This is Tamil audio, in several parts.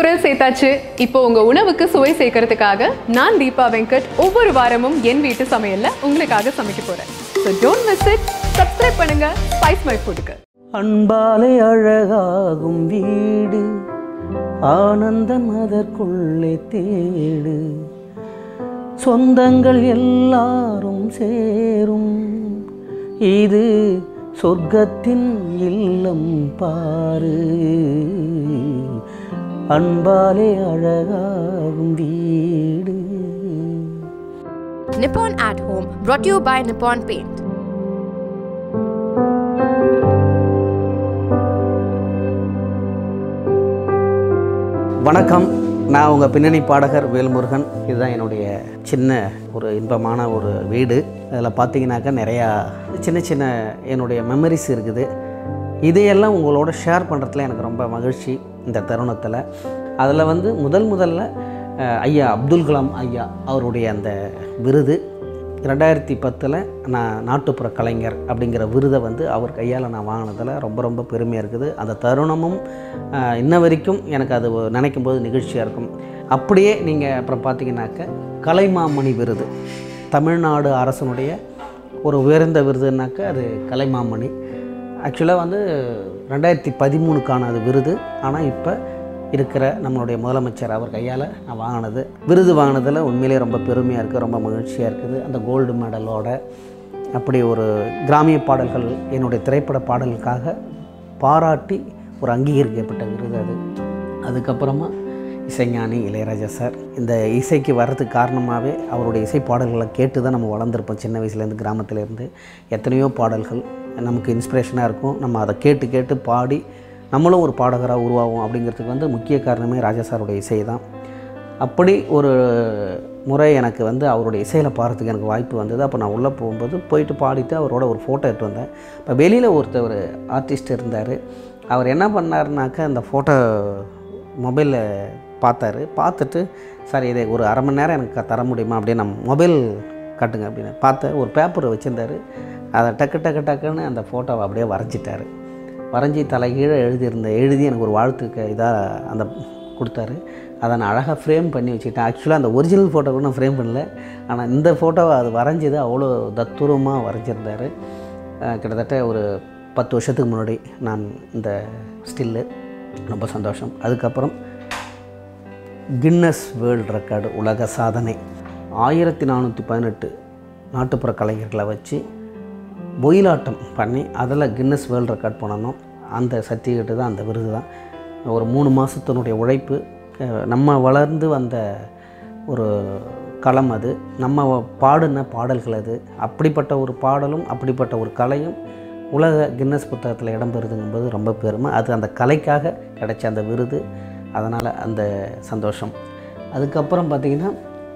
பொருள் சேர்த்தாச்சு இப்போ உங்க உணவுக்கு சுவை சேர்க்கறதுக்காக நான் தீபா வெங்கட் ஒவ்வொரு வாரமும் என் வீட்டு சமையல்ல உங்களுக்காக சமைக்க போறேன் so don't miss it subscribe பண்ணுங்க ஸ்பைஸ் மை ஃபுட்டுக்கு அன்பாலே அழகாகும் வீடு ஆனந்தம் அதற்குள்ளே தேடு சொந்தங்கள் எல்லாரும் சேரும் இது சொர்க்கத்தின் இல்லம் பாரு அன்பாலே அழகாகும் வீடு Nippon at Home brought to you by Nippon Paint. வணக்கம் நான் உங்கள் பின்னணி பாடகர் வேல்முருகன் இதுதான் என்னுடைய சின்ன ஒரு இன்பமான ஒரு வீடு அதில் பார்த்தீங்கன்னாக்கா நிறையா சின்ன சின்ன என்னுடைய மெமரிஸ் இருக்குது இதையெல்லாம் உங்களோட ஷேர் பண்ணுறதுல எனக்கு ரொம்ப மகிழ்ச்சி இந்த தருணத்தில் அதில் வந்து முதல் முதல்ல அஹ், ஐயா அப்துல் கலாம் ஐயா அவருடைய அந்த விருது ரெண்டாயிரத்தி பத்தில் நான் நாட்டுப்புற கலைஞர் அப்படிங்கிற விருதை வந்து அவர் கையால் நான் வாங்கினதில் ரொம்ப ரொம்ப பெருமையாக இருக்குது அந்த தருணமும் ஆஹ், இன்ன வரைக்கும் எனக்கு அது நினைக்கும் போது நிகழ்ச்சியாக இருக்கும் அப்படியே நீங்கள் அப்புறம் பார்த்தீங்கன்னாக்க கலைமாமணி விருது தமிழ்நாடு அரசனுடைய ஒரு உயர்ந்த விருதுனாக்க அது கலைமாமணி ஆக்சுவலாக வந்து ரெண்டாயிரத்தி பதிமூணுக்கான அது விருது ஆனால் இப்போ இருக்கிற நம்மளுடைய முதலமைச்சர் அவர் கையால் நான் வாங்கினது விருது வாங்கினதில் உண்மையிலேயே ரொம்ப பெருமையாக இருக்குது ரொம்ப மகிழ்ச்சியாக இருக்குது அந்த கோல்டு மெடலோட அப்படி ஒரு கிராமிய பாடல்கள் என்னுடைய திரைப்பட பாடலுக்காக பாராட்டி ஒரு அங்கீகரிக்கப்பட்ட விருது அது அதுக்கப்புறமா இசைஞானி இளையராஜா சார் இந்த இசைக்கு வர்றதுக்கு காரணமாகவே அவருடைய இசை பாடல்களை கேட்டு தான் நம்ம வளர்ந்துருப்போம் சின்ன வயசுலேருந்து கிராமத்துலேருந்து எத்தனையோ பாடல்கள் நமக்கு இன்ஸ்பிரேஷனாக இருக்கும் நம்ம அதை கேட்டு கேட்டு பாடி நம்மளும் ஒரு பாடகராக உருவாகும் அப்படிங்கிறதுக்கு வந்து முக்கிய காரணமே ராஜா சாருடைய இசை தான் அப்படி ஒரு முறை எனக்கு வந்து அவருடைய இசையில் பாடுறதுக்கு எனக்கு வாய்ப்பு வந்தது அப்போ நான் உள்ளே போகும்போது போயிட்டு பாடிட்டு அவரோட ஒரு ஃபோட்டோ எடுத்து வந்தேன் இப்போ வெளியில் ஒருத்தர் ஆர்டிஸ்ட் இருந்தார் அவர் என்ன பண்ணாருனாக்கா அந்த ஃபோட்டோ மொபைலில் பார்த்தாரு பார்த்துட்டு சார் இதை ஒரு அரை மணி நேரம் எனக்கு தர முடியுமா அப்படின்னு நான் மொபைல் காட்டுங்க அப்படின்னு பார்த்தேன் ஒரு பேப்பர் வச்சுருந்தாரு அதை டக்கு டக்கு டக்குன்னு அந்த ஃபோட்டோவை அப்படியே வரைஞ்சிட்டாரு வரைஞ்சி தலைகீழ எழுதியிருந்த எழுதி எனக்கு ஒரு வாழ்த்துக்கு இதாக அந்த கொடுத்தாரு அதை நான் அழகாக ஃப்ரேம் பண்ணி வச்சுக்கிட்டேன் ஆக்சுவலாக அந்த ஒரிஜினல் ஃபோட்டோ கூட நான் ஃப்ரேம் பண்ணல ஆனால் இந்த ஃபோட்டோவை அது வரைஞ்சது அவ்வளோ தத்துரூபமாக வரைஞ்சிருந்தார் அஹ் கிட்டத்தட்ட ஒரு பத்து வருஷத்துக்கு முன்னாடி நான் இந்த ஸ்டில்லு ரொம்ப சந்தோஷம் அதுக்கப்புறம் கின்னஸ் வேர்ல்ட் ரெக்கார்டு உலக சாதனை ஆயிரத்தி நானூற்றி பதினெட்டு நாட்டுப்புற கலைஞர்களை வச்சு ஒயிலாட்டம் பண்ணி அதில் கின்னஸ் வேர்ல்ட் ரெக்கார்ட் பண்ணணும் அந்த சர்டிஃபிகேட்டு தான் அந்த விருது தான் ஒரு மூணு மாதத்தினுடைய உழைப்பு அஹ், நம்ம வளர்ந்து வந்த ஒரு களம் அது நம்ம பாடின பாடல்கள் அது அப்படிப்பட்ட ஒரு பாடலும் அப்படிப்பட்ட ஒரு கலையும் உலக கின்னஸ் புத்தகத்தில் இடம்பெறுதுங்கும்போது ரொம்ப பெருமை அது அந்த கலைக்காக கிடைச்ச அந்த விருது அதனால் அந்த சந்தோஷம் அதுக்கப்புறம் பார்த்திங்கன்னா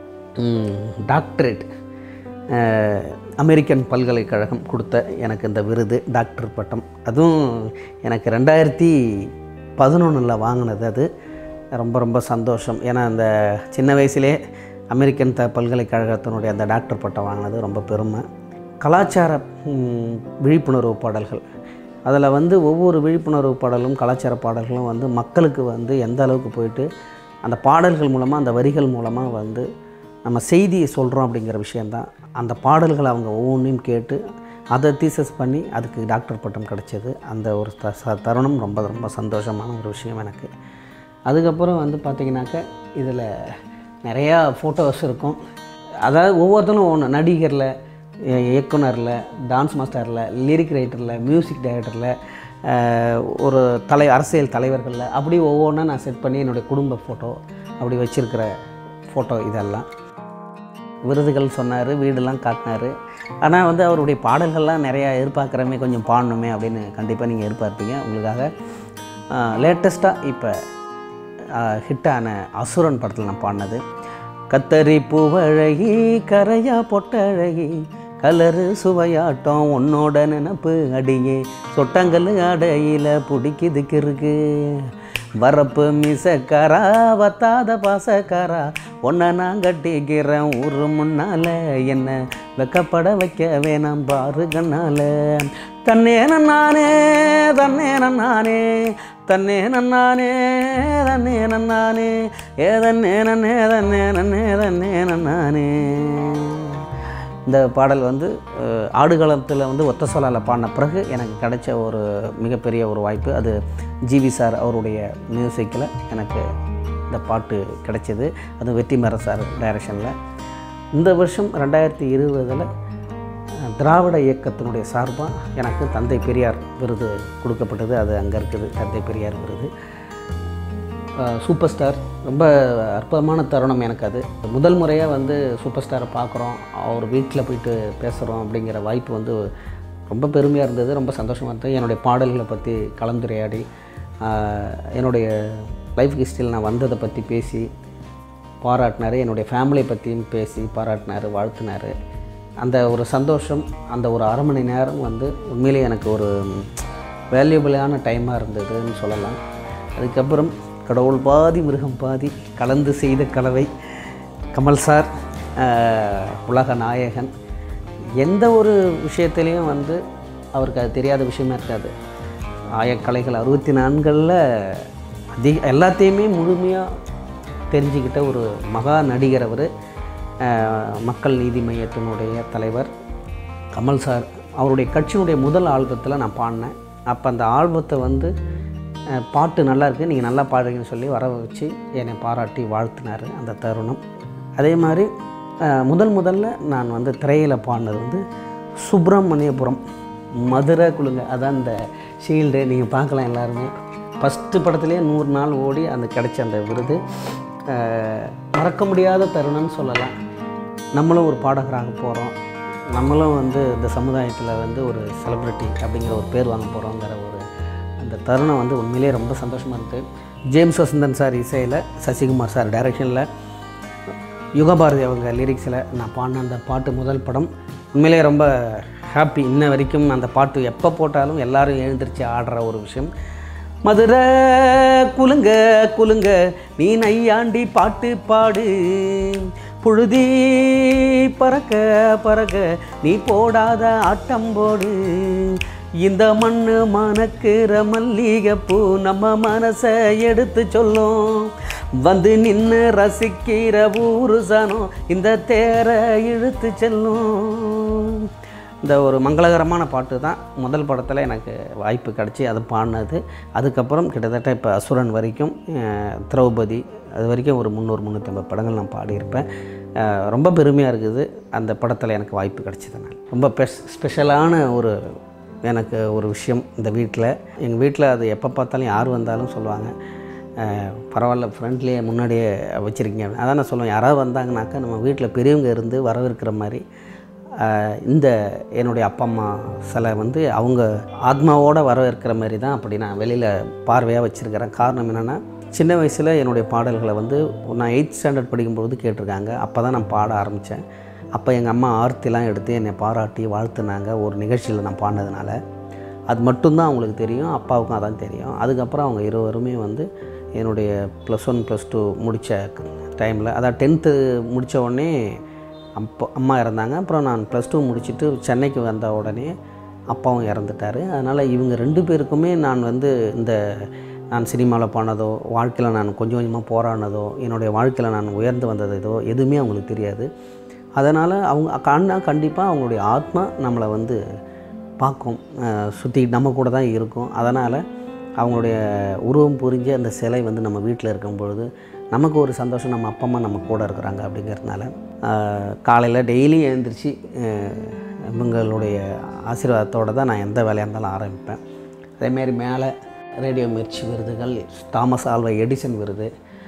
டாக்டரேட் அஹ், அமெரிக்கன் பல்கலைக்கழகம் கொடுத்த எனக்கு இந்த விருது டாக்டர் பட்டம் அதுவும் எனக்கு ரெண்டாயிரத்தி பதினொன்றில் வாங்கினது அது ரொம்ப ரொம்ப சந்தோஷம் ஏன்னா அந்த சின்ன வயசுலே அமெரிக்கன் த பல்கலைக்கழகத்தினுடைய அந்த டாக்டர் பட்டம் வாங்கினது ரொம்ப பெருமை கலாச்சார ம், விழிப்புணர்வு பாடல்கள் அதில் வந்து ஒவ்வொரு விழிப்புணர்வு பாடலும் கலாச்சார பாடல்களும் வந்து மக்களுக்கு வந்து எந்த அளவுக்கு போயிட்டு அந்த பாடல்கள் மூலமாக அந்த வரிகள் மூலமாக வந்து நம்ம செய்தியை சொல்கிறோம் அப்படிங்கிற விஷயந்தான் அந்த பாடல்களை அவங்க ஒவ்வொன்றையும் கேட்டு அதை தீசஸ் பண்ணி அதுக்கு டாக்டர் பட்டம் கிடைச்சது அந்த ஒரு த ச- தருணம் ரொம்ப ரொம்ப சந்தோஷமான ஒரு விஷயம் எனக்கு அதுக்கப்புறம் வந்து பார்த்திங்கனாக்க இதில் நிறையா ஃபோட்டோஸ் இருக்கும் அதாவது ஒவ்வொருத்தரும் ஒன்று நடிகரில் இ- இயக்குனரில் டான்ஸ் மாஸ்டரில் லிரிக் ரைட்டரில் மியூசிக் டைரக்டரில் ஒரு தலை அரசியல் தலைவர்களில் அப்படி ஒவ்வொன்றா நான் செட் பண்ணி என்னுடைய குடும்ப ஃபோட்டோ அப்படி வச்சுருக்கிற ஃபோட்டோ இதெல்லாம் விருதுகள் சொன்னார் வீடெல்லாம் காட்டினார் ஆனால் வந்து அவருடைய பாடல்கள்லாம் நிறையா எதிர்பார்க்குறமே கொஞ்சம் பாடணுமே அப்படின்னு கண்டிப்பாக நீங்கள் எதிர்பார்ப்பீங்க உங்களுக்காக லேட்டஸ்ட்டாக இப்போ ஹிட்டான அசுரன் படத்தில் நான் பாடினது கத்தரி பூவழகி கரையா பொட்டழகி கலரு சுவையாட்டம் உன்னோட நினப்பு அடியே சொட்டங்கல் அடையில பிடிக்குது கிறுக்கு வரப்பு மிசக்காரா வத்தாத பாசக்காரா உன்னை நான் கட்டிக்கிறேன் ஊரு முன்னால என்ன வெக்கப்பட வைக்க வேணாம் பாரு கண்ணால தன்னே நானே தன்னே நானே தன்னே நானே தன்னே நன்னானே ஏதன்னே நன்னே தன்னே நன்னே தன்னே நன்னானே இந்த பாடல் வந்து அஹ், ஆடுகளத்தில் வந்து ஒத்த சொலால் பாடின பிறகு எனக்கு கிடைச்ச ஒரு மிகப்பெரிய ஒரு வாய்ப்பு அது ஜிவி சார் அவருடைய மியூசிக்கில் எனக்கு இந்த பாட்டு கிடைச்சது அது வெற்றிமர சார் டைரக்ஷனில் இந்த வருஷம் ரெண்டாயிரத்தி இருபதில் திராவிட இயக்கத்தினுடைய சார்பாக எனக்கு தந்தை பெரியார் விருது கொடுக்கப்பட்டது அது அங்கே இருக்குது தந்தை பெரியார் விருது அஹ் சூப்பர் ஸ்டார் ரொம்ப அற்புதமான தருணம் எனக்கு அது முதல் முறையாக வந்து சூப்பர் ஸ்டாரை பார்க்குறோம் அவர் வீட்டில் போயிட்டு பேசுகிறோம் அப்படிங்கிற வாய்ப்பு வந்து ரொம்ப பெருமையாக இருந்தது ரொம்ப சந்தோஷமாக இருந்தது என்னுடைய பாடல்களை பற்றி கலந்துரையாடி அஹ் என்னுடைய லைஃப் ஹிஸ்ட்ரியில் நான் வந்ததை பற்றி பேசி பாராட்டினார் என்னுடைய ஃபேமிலியை பற்றியும் பேசி பாராட்டினார் வாழ்த்தினார் அந்த ஒரு சந்தோஷம் அந்த ஒரு அரை மணி நேரம் வந்து உண்மையிலேயே எனக்கு ஒரு வேல்யூபிளான டைமாக இருந்ததுன்னு சொல்லலாம் அதுக்கப்புறம் கடவுள் பாதி மிருகம் பாதி கலந்து செய்த கலவை கமல் சார் ஆஹ், உலக நாயகன் எந்த ஒரு விஷயத்துலேயும் வந்து அவருக்கு அது தெரியாத விஷயமே இருக்காது ஆயக்கலைகள் அறுபத்தி நான்களில் அதிக எல்லாத்தையுமே முழுமையாக தெரிஞ்சுக்கிட்ட ஒரு மகா நடிகர் அவர் மக்கள் நீதி மையத்தினுடைய தலைவர் கமல் சார் அவருடைய கட்சியினுடைய முதல் ஆல்பத்தில் நான் பாடினேன் அப்போ அந்த ஆல்பத்தை வந்து அஹ், பாட்டு நல்லா இருக்கு நீங்கள் நல்லா பாடுறீங்கன்னு சொல்லி வர வச்சு என்னை பாராட்டி வாழ்த்தினார் அந்த தருணம் அதே மாதிரி அஹ், முதல் முதல்ல நான் வந்து திரையில் பாடினது வந்து சுப்பிரமணியபுரம் மதுரை குழுங்க அதான் இந்த ஷீல்டு நீங்கள் பார்க்கலாம் எல்லாருமே ஃபஸ்ட்டு படத்துலேயே நூறு நாள் ஓடி அந்த கிடைச்ச அந்த விருது அஹ், மறக்க முடியாத தருணம்னு சொல்லலாம் நம்மளும் ஒரு பாடகராக போகிறோம் நம்மளும் வந்து இந்த சமுதாயத்தில் வந்து ஒரு செலிப்ரிட்டி அப்படிங்கிற ஒரு பேர் வாங்க போகிறோங்கிற ஒரு அந்த தருணம் வந்து உண்மையிலேயே ரொம்ப சந்தோஷமாக இருக்குது ஜேம்ஸ் வசந்தன் சார் இசையில் சசிகுமார் சார் டைரக்ஷனில் யுகபாரதி அவங்க லிரிக்ஸில் நான் பாடின அந்த பாட்டு முதல் படம் உண்மையிலேயே ரொம்ப ஹாப்பி இன்ன வரைக்கும் அந்த பாட்டு எப்போ போட்டாலும் எல்லாரும் எழுந்திரிச்சு ஆடுற ஒரு விஷயம் மதுரை குலுங்க குலுங்க நீ நையாண்டி பாட்டு பாடு புழுதி பறக்க பறக்க நீ போடாத ஆட்டம் போடு இந்த மண்ணு மணக்கிற மல்லிகைப்பூ நம்ம மனசை எடுத்து சொல்லும் வந்து நின்று ரசிக்கிற ஊரு சனம் இந்த தேரை இழுத்து செல்லும் இந்த ஒரு மங்களகரமான பாட்டு தான் முதல் படத்தில் எனக்கு வாய்ப்பு கிடச்சி அது பாடினது அதுக்கப்புறம் கிட்டத்தட்ட இப்போ அசுரன் வரைக்கும் அஹ், திரௌபதி அது வரைக்கும் ஒரு முந்நூறு முந்நூற்றம்பது படங்கள் நான் பாடியிருப்பேன் அஹ், ரொம்ப பெருமையாக இருக்குது அந்த படத்தில் எனக்கு வாய்ப்பு கிடச்சதுனால ரொம்ப பெஸ் ஸ்பெஷலான ஒரு எனக்கு ஒரு விஷயம் இந்த வீட்டில் எங்கள் வீட்டில் அது எப்போ பார்த்தாலும் யார் வந்தாலும் சொல்லுவாங்க அஹ், பரவாயில்ல ஃப்ரெண்ட்லேயே முன்னாடியே வச்சுருக்கீங்க அதான் நான் சொல்லுவேன் யாராவது வந்தாங்கனாக்கா நம்ம வீட்டில் பெரியவங்க இருந்து வரவேற்கிற மாதிரி அஹ், இந்த என்னுடைய அப்பா அம்மா சிலை வந்து அவங்க ஆத்மாவோடு வரவேற்கிற மாதிரி தான் அப்படி நான் வெளியில் பார்வையாக வச்சுருக்கிறேன் காரணம் என்னென்னா சின்ன வயசில் என்னுடைய பாடல்களை வந்து நான் எயித் ஸ்டாண்டர்ட் படிக்கும்போது கேட்டிருக்காங்க அப்போ தான் நான் பாட ஆரம்பித்தேன் அப்போ எங்கள் அம்மா ஆர்த்திலாம் எடுத்து என்னை பாராட்டி வாழ்த்துனாங்க ஒரு நிகழ்ச்சியில் நான் பாடினதுனால அது மட்டும்தான் அவங்களுக்கு தெரியும் அப்பாவுக்கும் அதான் தெரியும் அதுக்கப்புறம் அவங்க இருவருமே வந்து என்னுடைய ப்ளஸ் ஒன் ப்ளஸ் டூ முடித்த டைமில் அதான் டென்த்து முடித்த உடனே அப்போ அம்மா இறந்தாங்க அப்புறம் நான் ப்ளஸ் டூ முடிச்சுட்டு சென்னைக்கு வந்த உடனே அப்பாவும் இறந்துட்டார் அதனால் இவங்க ரெண்டு பேருக்குமே நான் வந்து இந்த நான் சினிமாவில் பாடினதோ வாழ்க்கையில் நான் கொஞ்சம் கொஞ்சமாக போராடினதோ என்னுடைய வாழ்க்கையில் நான் உயர்ந்து வந்ததோ எதுவுமே அவங்களுக்கு தெரியாது அதனால் அவங்க கண்ணா கண்டிப்பாக அவங்களுடைய ஆத்மா நம்மளை வந்து பார்க்கும் சுற்றி நம்ம கூட தான் இருக்கும் அதனால் அவங்களுடைய உருவம் புரிஞ்ச அந்த சிலை வந்து நம்ம வீட்டில் இருக்கும் பொழுது நமக்கு ஒரு சந்தோஷம் நம்ம அப்பா அம்மா நம்ம கூட இருக்கிறாங்க அப்படிங்கிறதுனால காலையில் டெய்லி எழுந்திரிச்சு அஹ், இவங்களுடைய ஆசீர்வாதத்தோடு தான் நான் எந்த வேலையாக இருந்தாலும் ஆரம்பிப்பேன் அதேமாரி மேலே ரேடியோ மிர்ச்சி விருதுகள் தாமஸ் ஆல்வா எடிசன் விருது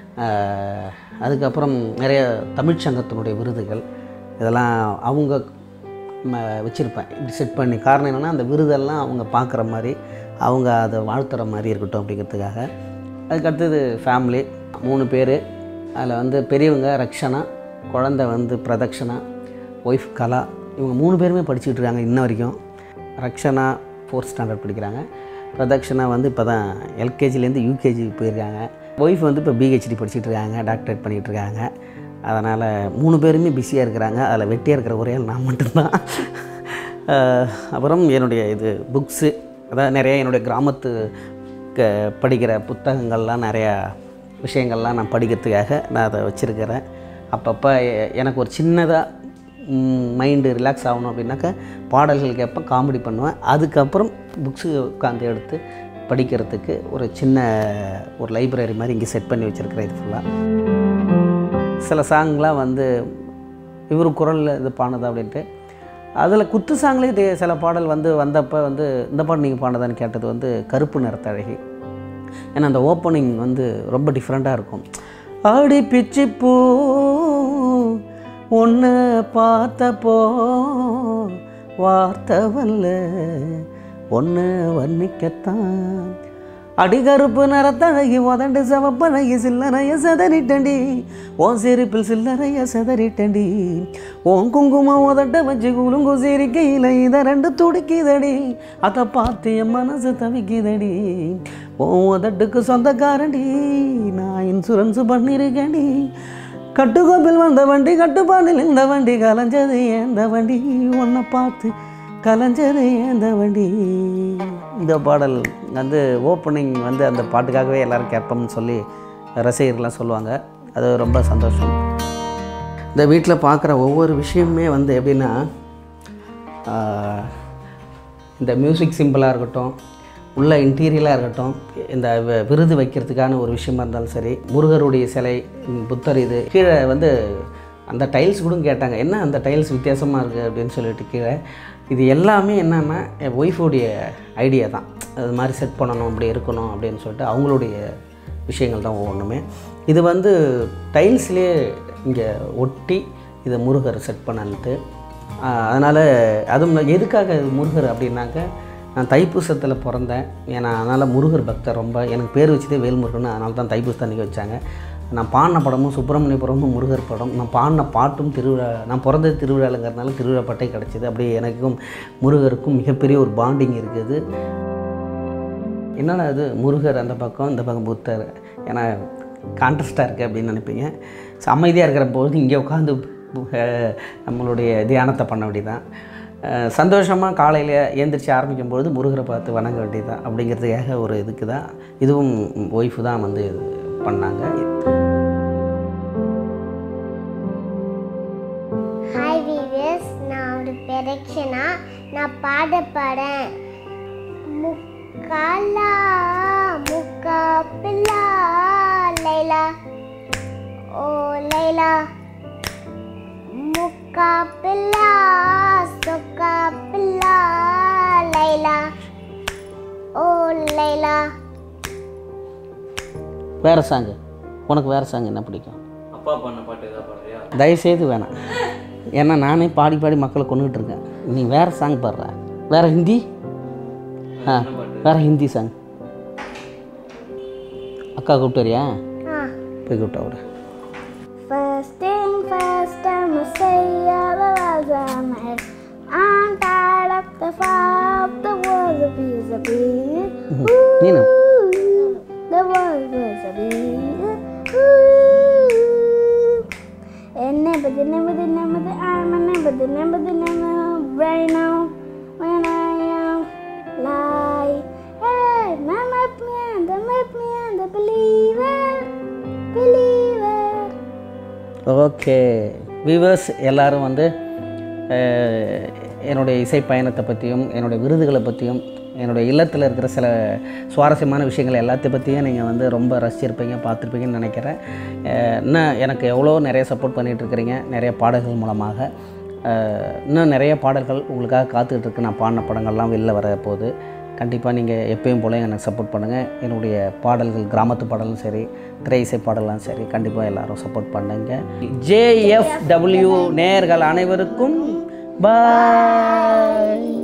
அஹ், அதுக்கப்புறம் நிறைய தமிழ்ச்சங்கத்தினுடைய விருதுகள் இதெல்லாம் அவங்க வச்சுருப்பேன் இப்படி செட் பண்ணி காரணம் என்னென்னா அந்த விருதெல்லாம் அவங்க பார்க்குற மாதிரி அவங்க அதை வாழ்த்துற மாதிரி இருக்கட்டும் அப்படிங்கிறதுக்காக அதுக்கடுத்தது ஃபேமிலி மூணு பேர் அதில் வந்து பெரியவங்க ரக்ஷனா குழந்தை வந்து பிரதக்ஷனா ஒய்ஃப் கலா இவங்க மூணு பேருமே படிச்சுட்டு இருக்காங்க இன்ன வரைக்கும் ரக்ஷனா ஃபோர்த் ஸ்டாண்டர்ட் படிக்கிறாங்க பிரதக்ஷனா வந்து இப்போ தான் எல்கேஜிலேருந்து யூகேஜி போயிருக்காங்க ஒய்ஃப் வந்து இப்போ பிஹெச்டி படிச்சுட்டு இருக்காங்க டாக்டரேட் பண்ணிகிட்டு இருக்காங்க அதனால் மூணு பேருமே பிஸியாக இருக்கிறாங்க அதில் வெட்டியாக இருக்கிற ஒரே ஆள் நான் மட்டும்தான் அஹ் அப்புறம் என்னுடைய இது புக்ஸு அதாவது நிறைய என்னுடைய கிராமத்து க படிக்கிற புத்தகங்கள்லாம் நிறையா விஷயங்கள்லாம் நான் படிக்கிறதுக்காக நான் அதை வச்சுருக்கிறேன் அப்பப்போ எ- எனக்கு ஒரு சின்னதாக மைண்டு ரிலாக்ஸ் ஆகணும் அப்படின்னாக்கா பாடல்கள் கேட்பேன் காமெடி பண்ணுவேன் அதுக்கப்புறம் புக்ஸு உட்காந்து எடுத்து படிக்கிறதுக்கு ஒரு சின்ன ஒரு லைப்ரரி மாதிரி இங்கே செட் பண்ணி வச்சுருக்கிறேன் இது ஃபுல்லாக சில சாங்லாம் வந்து இவர் குரலில் இது பாடுனதா அப்படின்ட்டு அதில் குத்து சாங்லேயே இது சில பாடல் வந்து வந்தப்போ வந்து இந்த பாடல் நீங்கள் பாடுனதான்னு கேட்டது வந்து கருப்பு நிறத்தழகி ஏன்னா அந்த ஓப்பனிங் வந்து ரொம்ப டிஃப்ரெண்ட்டாக இருக்கும் ஆடி பிச்சி பூ ஒன்று பார்த்தப்போ வார்த்தை வரல ஒன்று வர்ணிக்கத்தான் அடிகருப்பு நிறத்தழகி உதண்டு சவப்பழகி சில்லறைய செதறிட்டண்டி ஓன் சிரிப்பில் சில்லறைய செதறிட்டண்டி ஓன் குங்குமம் உதட்ட வச்சு குலுங்கு சிரிக்கையில் இதை ரெண்டு துடிக்குதடி அதை பார்த்து என் மனசு தவிக்குதடி ஓன் உதட்டுக்கு சொந்தக்காரண்டி நான் இன்சூரன்ஸ் பண்ணியிருக்கேன்டி கட்டுக்கோப்பில் வந்த வண்டி கட்டுப்பாடில் இந்த வண்டி கலைஞ்சது ஏந்த வண்டி உன்னை பார்த்து கலைஞ்சது ஏந்த வண்டி இந்த பாடல் வந்து ஓப்பனிங் வந்து அந்த பாட்டுக்காகவே எல்லாரும் கேட்போம்னு சொல்லி ரசிகர்கள்லாம் சொல்லுவாங்க அது ரொம்ப சந்தோஷம் இந்த வீட்டில் பார்க்குற ஒவ்வொரு விஷயமுமே வந்து எப்படின்னா ஆஹ், இந்த மியூசிக் சிம்பிளாக இருக்கட்டும் உள்ள இன்டீரியலாக இருக்கட்டும் இந்த வி- விருது வைக்கிறதுக்கான ஒரு விஷயமா இருந்தாலும் சரி முருகருடைய சிலை ம், புத்தர் இது கீழே வந்து அந்த டைல்ஸ் கூட கேட்டாங்க என்ன அந்த டைல்ஸ் வித்தியாசமாக இருக்குது அப்படின்னு சொல்லிட்டு கீழே இது எல்லாமே என்னென்னா என் ஒய்ஃபுடைய ஐடியா தான் அது மாதிரி செட் பண்ணணும் அப்படி இருக்கணும் அப்படின்னு சொல்லிட்டு அவங்களுடைய விஷயங்கள் தான் ஒவ்வொன்றுமே இது வந்து டைல்ஸ்லேயே இங்கே ஒட்டி இதை முருகர் செட் பண்ணன்ட்டு அதனால் அதுவும் எதுக்காக இது முருகர் அப்படின்னாக்க நான் தைப்பூசத்தில் பிறந்தேன் ஏன்னா அதனால் முருகர் பக்தர் ரொம்ப எனக்கு பேர் வச்சதே வேல்முருகன் அதனால தான் தைப்பூசம் அன்றைக்கி வச்சாங்க நான் பாடின படமும் சுப்பிரமணியபுரமும் முருகர் படம் நான் பாடின பாட்டும் திருவிழா நான் பிறந்தது திருவிழாங்கிறதுனால திருவிழா பட்டை கிடச்சிது அப்படியே எனக்கும் முருகருக்கும் மிகப்பெரிய ஒரு பாண்டிங் இருக்குது என்னடா இது முருகர் அந்த பக்கம் இந்த பக்கம் புத்தர் ஏன்னா கான்ட்ரஸ்டாக இருக்குது அப்படின்னு நினைப்பீங்க ஸோ அமைதியாக இருக்கிற போது இங்கே உட்காந்து நம்மளுடைய தியானத்தை பண்ண வேண்டியதான் சந்தோஷமாக காலையில் ஏந்திரிச்சு ஆரம்பிக்கும் பொழுது முருகரை பார்த்து வணங்க வேண்டியதுதான் அப்படிங்கிறதுக்காக ஒரு இதுக்கு தான் இதுவும் ஒய்ஃபு தான் வந்து இது பண்ணாங்க ஹாய் வீவர்ஸ் நான் ஒரு பெரக்ஷனா நான் பாட பாடேன் முக்காலா முக்கா பில்லா லைலா ஓ லைலா முக்கா பில்லா சொக்கா பில்லா லைலா ஓ லைலா வேறு சாங்கு உனக்கு வேறு சாங் என்ன பிடிக்கும் அப்பா பண்ண பாட்டு ஏதாவது பாடுறியா தயவுசெய்து வேணாம் ஏன்னா நானே பாடி பாடி மக்களை கொண்டுகிட்டு இருக்கேன் நீ வேறு சாங் பாடுற வேறு ஹிந்தி ஆ வேறு ஹிந்தி சாங் அக்கா கூப்பிட்டு வரியா ஆ போய் கூப்பிட்டா விட First thing first, I'ma say all the words I made. I'm tired of the fire of the world of peace of peace. நீனு Ooh, the world was a peace. Ooh. And never the never the never the I'm a never the never the never right now when I am lie. Hey, man, make me and the make me and the believer, believer. Okay viewers எல்லாரும் வந்து அஹ், என்னுடைய இசை பயணத்தை பற்றியும் என்னுடைய விருதுகளை பற்றியும் என்னுடைய இல்லத்தில் இருக்கிற சில சுவாரஸ்யமான விஷயங்கள் எல்லாத்தை பற்றியும் நீங்கள் வந்து ரொம்ப ரசிச்சிருப்பீங்க பார்த்துருப்பீங்கன்னு நினைக்கிறேன் அஹ், இன்னும் எனக்கு எவ்வளோ நிறைய சப்போர்ட் பண்ணிகிட்டு இருக்கிறீங்க நிறைய பாடல்கள் மூலமாக அஹ், இன்னும் நிறைய பாடல்கள் உங்களுக்காக காத்துக்கிட்டு இருக்கு நான் பாடின படங்கள்லாம் வெளில வர போகுது கண்டிப்பாக நீங்கள் எப்பயும் போல எனக்கு சப்போர்ட் பண்ணுங்கள் என்னுடைய பாடல்கள் கிராமத்து பாடலும் சரி திரை இசை பாடலும் சரி கண்டிப்பாக எல்லாரும் சப்போர்ட் பண்ணுங்க ஜேஎஃப்டபிள்யூ நேயர்கள் அனைவருக்கும் பாய்